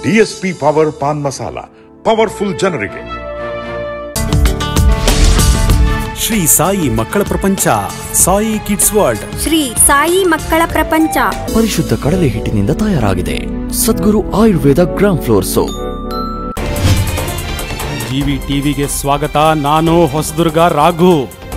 DSP power pan masala powerful ಜನರಿಗೆ ಶ್ರೀ ಸಾಯಿ ಮಕ್ಕಳ ಪ್ರಪಂಚ ಸಾಯಿ ಕಿಡ್ಸ್ ವರ್ಲ್ಡ್ ಶ್ರೀ ಸಾಯಿ ಮಕ್ಕಳ ಪ್ರಪಂಚ ಪರಿಶುದ್ಧ ಕಡಲೆ ಹಿಟ್ಟಿನಿಂದ ತಯಾರಾಗಿದೆ Sadguru Ayurveda gram flour soap GV ಟಿವಿಗೆ ಸ್ವಾಗತ ನಾನು ಹೊಸದುರ್ಗ ರಾಘು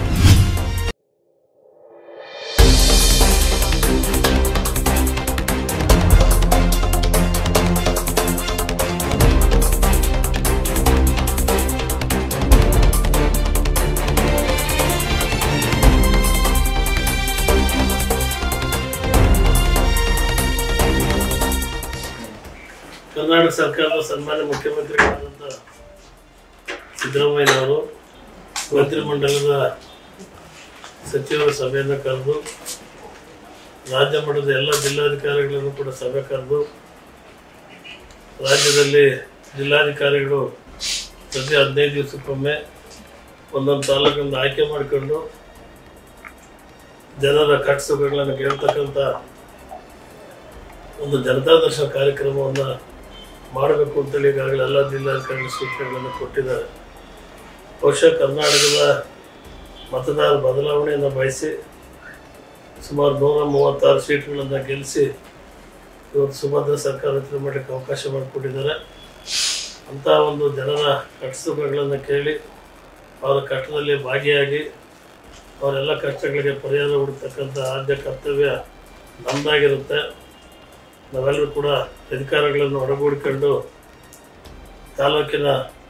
ಕರ್ನಾಟಕ ಸರ್ಕಾರದ ಸನ್ಮಾನ್ಯ ಮುಖ್ಯಮಂತ್ರಿಗಳಾದಂಥ ಸಿದ್ದರಾಮಯ್ಯನವರು ಮಂತ್ರಿಮಂಡಲದ ಸಚಿವರ ಸಭೆಯನ್ನು ಕರೆದು ರಾಜ್ಯ ಮಟ್ಟದ ಎಲ್ಲ ಜಿಲ್ಲಾಧಿಕಾರಿಗಳನ್ನು ಕೂಡ ಸಭೆ ಕರೆದು ರಾಜ್ಯದಲ್ಲಿ ಜಿಲ್ಲಾಧಿಕಾರಿಗಳು ಪ್ರತಿ ಹದಿನೈದು ದಿವಸಕ್ಕೊಮ್ಮೆ ಒಂದೊಂದು ತಾಲೂಕನ್ನು ಆಯ್ಕೆ ಮಾಡಿಕೊಂಡು ಜನರ ಕಟ್ಟಸುಖಗಳನ್ನು ಕೇಳ್ತಕ್ಕಂಥ ಒಂದು ಜನತಾ ದರ್ಶನ ಕಾರ್ಯಕ್ರಮವನ್ನು ಮಾಡಬೇಕು ಅಂತೇಳಿ ಈಗಾಗಲೇ ಎಲ್ಲ ಜಿಲ್ಲಾಧಿಕಾರಿಗಳ ಸೂಚನೆಗಳನ್ನು ಕೊಟ್ಟಿದ್ದಾರೆ ಬಹುಶಃ ಕರ್ನಾಟಕದ ಮತದಾರ ಬದಲಾವಣೆಯನ್ನು ಬಯಸಿ ಸುಮಾರು ನೂರ ಮೂವತ್ತಾರು ಸೀಟ್ಗಳನ್ನು ಗೆಲ್ಲಿಸಿ ಇವತ್ತು ಸುಭದ್ರ ಸರ್ಕಾರ ರಚನೆ ಮಾಡಲಿಕ್ಕೆ ಅವಕಾಶ ಮಾಡಿಕೊಟ್ಟಿದ್ದಾರೆ ಅಂಥ ಒಂದು ಜನರ ಕಷ್ಟಸುಖಗಳನ್ನು ಕೇಳಿ ಅವರ ಕಷ್ಟದಲ್ಲಿ ಭಾಗಿಯಾಗಿ ಅವರೆಲ್ಲ ಕಷ್ಟಗಳಿಗೆ ಪರಿಹಾರ ಹುಡುಕ್ತಕ್ಕಂಥ ಆದ್ಯ ಕರ್ತವ್ಯ ನಮ್ಮದಾಗಿರುತ್ತೆ ನಾವೆಲ್ಲರೂ ಕೂಡ ಅಧಿಕಾರಿಗಳನ್ನು ಒಡಗೂಡಿಕೊಂಡು ತಾಲೂಕಿನ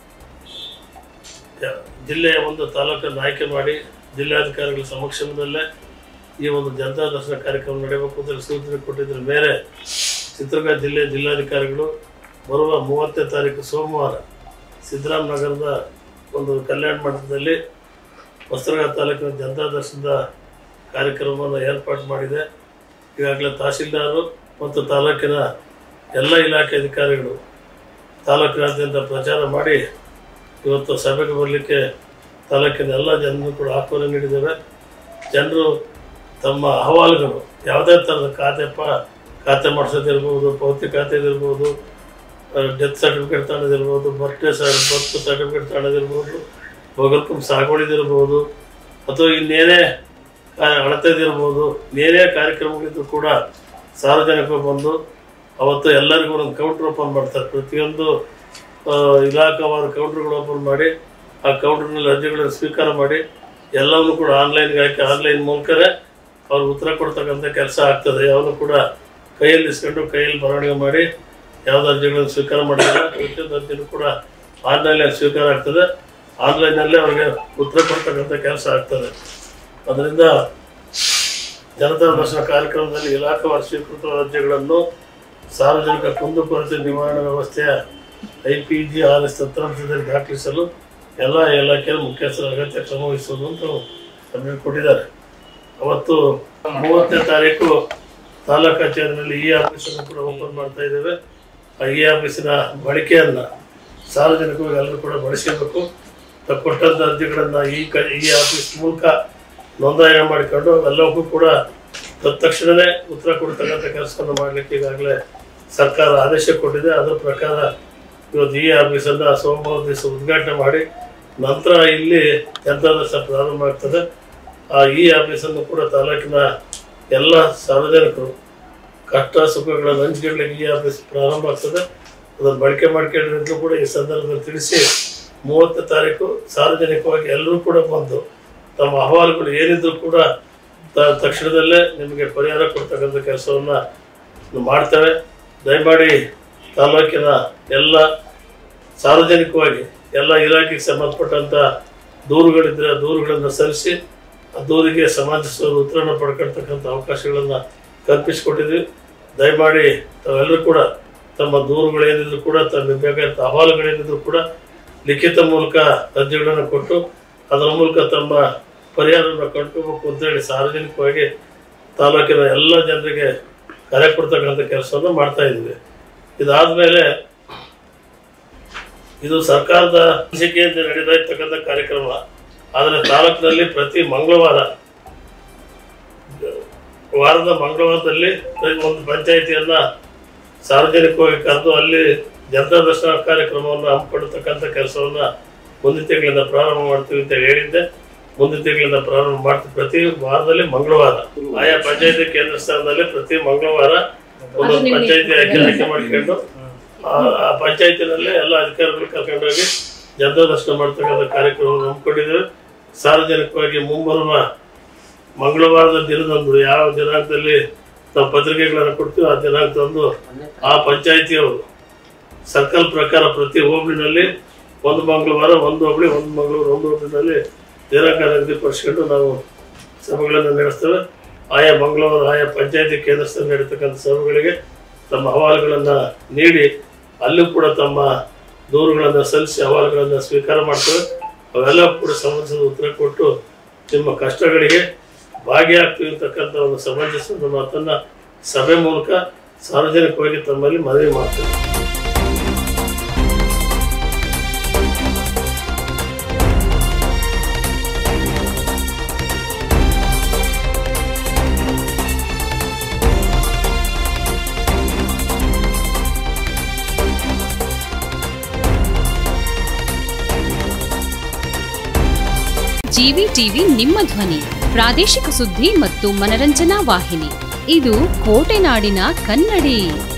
ಯ- ಜಿಲ್ಲೆಯ ಒಂದು ತಾಲೂಕನ್ನು ಆಯ್ಕೆ ಮಾಡಿ ಜಿಲ್ಲಾಧಿಕಾರಿಗಳ ಸಮಕ್ಷಮದಲ್ಲೇ ಈ ಒಂದು ಜನತಾ ದರ್ಶನ ಕಾರ್ಯಕ್ರಮ ನಡೆಯಬೇಕು ಅಂತ ಸೂಚನೆ ಕೊಟ್ಟಿದ್ರ ಮೇಲೆ ಚಿತ್ರದುರ್ಗ ಜಿಲ್ಲೆಯ ಜಿಲ್ಲಾಧಿಕಾರಿಗಳು ಬರುವ ಮೂವತ್ತನೇ ತಾರೀಕು ಸೋಮವಾರ ಸಿದ್ದರಾಮ ನಗರದ ಒಂದು ಕಲ್ಯಾಣ ಮಂಟಪದಲ್ಲಿ ಹೊಸದುರ್ಗ ತಾಲೂಕಿನ ಜನತಾ ದರ್ಶನದ ಕಾರ್ಯಕ್ರಮವನ್ನು ಏರ್ಪಾಡು ಮಾಡಿದೆ ಈಗಾಗಲೇ ತಹಸೀಲ್ದಾರರು ಮತ್ತು ತಾಲೂಕಿನ ಎಲ್ಲ ಇಲಾಖೆ ಅಧಿಕಾರಿಗಳು ತಾಲೂಕಿನಾದ್ಯಂತ ಪ್ರಚಾರ ಮಾಡಿ ಇವತ್ತು ಸಭೆಗೆ ಬರಲಿಕ್ಕೆ ತಾಲೂಕಿನ ಎಲ್ಲ ಜನರು ಕೂಡ ಆಹ್ವಾನ ನೀಡಿದ್ದೇವೆ ಜನರು ತಮ್ಮ ಅಹವಾಲುಗಳು ಯಾವುದೇ ಥರದ ಖಾತೆ ಪ ಖಾತೆ ಮಾಡಿಸೋದಿರ್ಬೋದು ಪೌತಿ ಖಾತೆದಿರ್ಬೋದು ಡೆತ್ ಸರ್ಟಿಫಿಕೇಟ್ ತಗೊಳ್ಳೋದಿರ್ಬೋದು ಬರ್ತ್ಡೇ ಸರ್ಟ್ ಬರ್ತ್ ಸರ್ಟಿಫಿಕೇಟ್ ತಗೊಳ್ಳೋದಿರ್ಬೋದು ಬಗಲ್ಕಂ ಸಾಗುವಳಿದಿರ್ಬೋದು ಅಥವಾ ಇನ್ನೇನೇ ಕಾ- ಅಳತೆದಿರ್ಬೋದು ಇನ್ನೇನೇ ಕಾರ್ಯಕ್ರಮಗಳಿದ್ರು ಕೂಡ ಸಾರ್ವಜನಿಕರು ಬಂದು ಅವತ್ತು ಎಲ್ಲರಿಗೂ ಒಂದು ಕೌಂಟರ್ ಓಪನ್ ಮಾಡ್ತಾರೆ ಪ್ರತಿಯೊಂದು ಆ, ಇಲಾಖಾವಾರು ಕೌಂಟರ್ಗಳು ಓಪನ್ ಮಾಡಿ ಆ ಕೌಂಟರ್ನಲ್ಲಿ ಅರ್ಜಿಗಳನ್ನು ಸ್ವೀಕಾರ ಮಾಡಿ ಎಲ್ಲವನ್ನೂ ಕೂಡ ಆನ್ಲೈನ್ಗೆ ಹಾಕಿ ಆನ್ಲೈನ್ ಮೂಲಕವೇ ಅವ್ರು ಉತ್ತರ ಕೊಡ್ತಕ್ಕಂಥ ಕೆಲಸ ಆಗ್ತದೆ ಯಾವನ್ನು ಕೂಡ ಕೈಯಲ್ಲಿ ಇಸ್ಕೊಂಡು ಕೈಯಲ್ಲಿ ಬರವಣಿಗೆ ಮಾಡಿ ಯಾವ್ದು ಅರ್ಜಿಗಳನ್ನು ಸ್ವೀಕಾರ ಮಾಡಿಲ್ಲ ಪ್ರತಿಯೊಂದು ಅರ್ಜಿನೂ ಕೂಡ ಆನ್ಲೈನಲ್ಲಿ ಸ್ವೀಕಾರ ಆಗ್ತದೆ ಆನ್ಲೈನಲ್ಲೇ ಅವ್ರಿಗೆ ಉತ್ತರ ಕೊಡ್ತಕ್ಕಂಥ ಕೆಲಸ ಆಗ್ತದೆ ಅದರಿಂದ ಜನತಾ ದರ್ಶನ ಕಾರ್ಯಕ್ರಮದಲ್ಲಿ ಇಲಾಖಾವಾರು ಸ್ವೀಕೃತ ಅರ್ಜಿಗಳನ್ನು ಸಾರ್ವಜನಿಕ ಕುಂದುಕೊರತೆ ನಿವಾರಣಾ ವ್ಯವಸ್ಥೆಯ I P G R S ತಂತ್ರಾಂಶದಲ್ಲಿ ದಾಖಲಿಸಲು ಎಲ್ಲ ಇಲಾಖೆಯ ಮುಖ್ಯಸ್ಥರ ಅಗತ್ಯ ಕ್ರಮ ವಹಿಸುವುದು ಅಂತ ಸಭೆ ಕೊಟ್ಟಿದ್ದಾರೆ ಅವತ್ತು ಮೂವತ್ತನೇ ತಾರೀಕು ತಾಲೂಕು ಕಚೇರಿನಲ್ಲಿ ಈ ಆಫೀಸನ್ನು ಕೂಡ ಓಪನ್ ಮಾಡ್ತಾ ಇದ್ದೇವೆ ಆ ಈ ಆಫೀಸಿನ ಬಳಕೆಯನ್ನು ಸಾರ್ವಜನಿಕರು ಎಲ್ಲರೂ ಕೂಡ ಬಳಸಬೇಕು ತಾವು ಕೊಟ್ಟಂಥ ಅರ್ಜಿಗಳನ್ನು ಈ ಕ ಈ ಆಫೀಸ್ ಮೂಲಕ ನೋಂದಣಿ ಮಾಡಿಕೊಂಡು ಎಲ್ಲವಕ್ಕೂ ಕೂಡ ತತ್ಕ್ಷಣವೇ ಉತ್ತರ ಕೊಡ್ತಕ್ಕಂಥ ಕೆಲಸವನ್ನು ಮಾಡಲಿಕ್ಕೆ ಈಗಾಗಲೇ ಸರ್ಕಾರ ಆದೇಶ ಕೊಟ್ಟಿದೆ ಅದರ ಪ್ರಕಾರ ಇವತ್ತು ಈ ಆಫೀಸನ್ನು ಸೋಮವಾರ ದಿವಸ ಉದ್ಘಾಟನೆ ಮಾಡಿ ನಂತರ ಇಲ್ಲಿ ಜನತಾ ದರ್ಶನ ಪ್ರಾರಂಭ ಆಗ್ತದೆ ಆ ಈ ಆಫೀಸನ್ನು ಕೂಡ ತಾಲೂಕಿನ ಎಲ್ಲ ಸಾರ್ವಜನಿಕರು ಕಷ್ಟ ಸುಖಗಳನ್ನು ಹಂಚ್ಕೊಳ್ಳಿಕ್ಕೆ ಈ ಆಫೀಸ್ ಪ್ರಾರಂಭ ಆಗ್ತದೆ ಅದನ್ನು ಬಳಕೆ ಮಾಡ್ಕೊಂಡಿದ್ದು ಕೂಡ ಈ ಸಂದರ್ಭದಲ್ಲಿ ತಿಳಿಸಿ ಮೂವತ್ತನೇ ತಾರೀಕು ಸಾರ್ವಜನಿಕವಾಗಿ ಎಲ್ಲರೂ ಕೂಡ ಬಂದು ತಮ್ಮ ಅಹವಾಲುಗಳು ಏನಿದ್ರು ಕೂಡ ತ- ತಕ್ಷಣದಲ್ಲೇ ನಿಮಗೆ ಪರಿಹಾರ ಕೊಡ್ತಕ್ಕಂಥ ಕೆಲಸವನ್ನು ಮಾಡ್ತೇವೆ ದಯಮಾಡಿ ತಾಲೂಕಿನ ಎಲ್ಲ ಸಾರ್ವಜನಿಕವಾಗಿ ಎಲ್ಲ ಇಲಾಖೆಗೆ ಸಂಬಂಧಪಟ್ಟಂಥ ದೂರುಗಳಿದ್ದರೆ ಆ ದೂರುಗಳನ್ನು ಸಲ್ಲಿಸಿ ಆ ದೂರಿಗೆ ಸಮಾಜಿಸುವ ಉತ್ತರವನ್ನು ಪಡ್ಕೊಳ್ತಕ್ಕಂಥ ಅವಕಾಶಗಳನ್ನು ಕಲ್ಪಿಸಿಕೊಟ್ಟಿದ್ವಿ ದಯಮಾಡಿ ತಾವೆಲ್ಲರೂ ಕೂಡ ತಮ್ಮ ದೂರುಗಳೇನಿದ್ರು ಕೂಡ ತಮ್ಮ ಬೇಕಾದ ಅಹವಾಲುಗಳೇನಿದ್ರು ಕೂಡ ಲಿಖಿತ ಮೂಲಕ ಅರ್ಜಿಗಳನ್ನು ಕೊಟ್ಟು ಅದರ ಮೂಲಕ ತಮ್ಮ ಪರಿಹಾರವನ್ನು ಕಂಡುಕೋಬೇಕು ಅಂತೇಳಿ ಸಾರ್ವಜನಿಕವಾಗಿ ತಾಲೂಕಿನ ಎಲ್ಲ ಜನರಿಗೆ ಕರೆ ಕೊಡ್ತಕ್ಕಂಥ ಕೆಲಸವನ್ನು ಮಾಡ್ತಾ ಇದ್ವಿ ಇದಾದ್ಮೇಲೆ ಇದು ಸರ್ಕಾರದ ಅನಿಸಿಕೆಯಿಂದ ನಡೀತಾ ಇರ್ತಕ್ಕಂಥ ಕಾರ್ಯಕ್ರಮ ಆದರೆ ತಾಲೂಕಿನಲ್ಲಿ ಪ್ರತಿ ಮಂಗಳವಾರ ವಾರದ ಮಂಗಳವಾರದಲ್ಲಿ ಒಂದು ಪಂಚಾಯಿತಿಯನ್ನ ಸಾರ್ವಜನಿಕವಾಗಿ ಕರೆದು ಅಲ್ಲಿ ಜನತಾ ದರ್ಶನ ಕಾರ್ಯಕ್ರಮವನ್ನು ಹಮ್ಮಿಕೊಳ್ಳತಕ್ಕಂಥ ಕೆಲಸವನ್ನ ಮುಂದಿನ ತಿಂಗಳಿಂದ ಪ್ರಾರಂಭ ಮಾಡ್ತೀವಿ ಅಂತ ಹೇಳಿದ್ದೆ ಮುಂದಿನ ತಿಂಗಳಿಂದ ಪ್ರಾರಂಭ ಮಾಡ್ತೀವಿ ಪ್ರತಿ ವಾರದಲ್ಲಿ ಮಂಗಳವಾರ ಆಯಾ ಪಂಚಾಯತಿ ಕೇಂದ್ರ ಸ್ಥಾನದಲ್ಲಿ ಪ್ರತಿ ಮಂಗಳವಾರ ಒಂದೊಂದು ಪಂಚಾಯತಿ ಆಯ್ಕೆ ಆಯ್ಕೆ ಮಾಡ್ಕೊಂಡು ಆ- ಆ ಪಂಚಾಯತಿನಲ್ಲೇ ಎಲ್ಲ ಅಧಿಕಾರಿಗಳು ಕರ್ಕೊಂಡೋಗಿ ಜನತಾ ದರ್ಶನ ಮಾಡ್ತಕ್ಕಂಥ ಕಾರ್ಯಕ್ರಮವನ್ನು ಹಮ್ಮಿಕೊಂಡಿದ್ದೇವೆ ಸಾರ್ವಜನಿಕವಾಗಿ ಮುಂಬರುವ ಮಂಗಳವಾರದ ದಿನದಂದು ಯಾವ ದಿನಾಂಕದಲ್ಲಿ ನಾವು ಪತ್ರಿಕೆಗಳನ್ನು ಕೊಡ್ತೀವಿ ಆ ದಿನಾಂಕದಂದು ಆ ಪಂಚಾಯತಿಯವರು ಸರ್ಕಲ್ ಪ್ರಕಾರ ಪ್ರತಿ ಹೋಬಳಿನಲ್ಲಿ ಒಂದು ಮಂಗಳವಾರ ಒಂದು ಹೋಬಳಿ ಒಂದು ಮಂಗಳೂರು ಒಂದು ಹೋಬಳಿನಲ್ಲಿ ದಿನಾಂಕ ನಿಗದಿಪಡಿಸ್ಕೊಂಡು ನಾವು ಸಭೆಗಳನ್ನು ನಡೆಸ್ತೇವೆ ಆಯಾ ಮಂಗಳವಾರ ಆಯಾ ಪಂಚಾಯತಿ ಕೇಂದ್ರ ಸ್ಥಾನ ನಡೀತಕ್ಕಂಥ ಸಭೆಗಳಿಗೆ ತಮ್ಮ ಅಹವಾಲುಗಳನ್ನು ನೀಡಿ ಅಲ್ಲೂ ಕೂಡ ತಮ್ಮ ದೂರುಗಳನ್ನು ಸಲ್ಲಿಸಿ ಅಹವಾಲುಗಳನ್ನು ಸ್ವೀಕಾರ ಮಾಡ್ತೇವೆ ಅವೆಲ್ಲ ಕೂಡ ಸಂಬಂಧಿಸಿದ ಉತ್ತರ ಕೊಟ್ಟು ನಿಮ್ಮ ಕಷ್ಟಗಳಿಗೆ ಭಾಗಿಯಾಗ್ತೀವಿ ಅಂತಕ್ಕಂಥ ಒಂದು ಸಮಂಜಸವಾದ ಮಾತನ್ನ ಸಭೆ ಮೂಲಕ ಸಾರ್ವಜನಿಕವಾಗಿ ತಮ್ಮಲ್ಲಿ ಮನವಿ ಮಾಡ್ತೇವೆ ಜಿವಿ ಟಿವಿ ನಿಮ್ಮ ಧ್ವನಿ ಪ್ರಾದೇಶಿಕ ಸುದ್ದಿ ಮತ್ತು ಮನರಂಜನಾ ವಾಹಿನಿ ಇದು ಕೋಟೆನಾಡಿನ ಕನ್ನಡಿ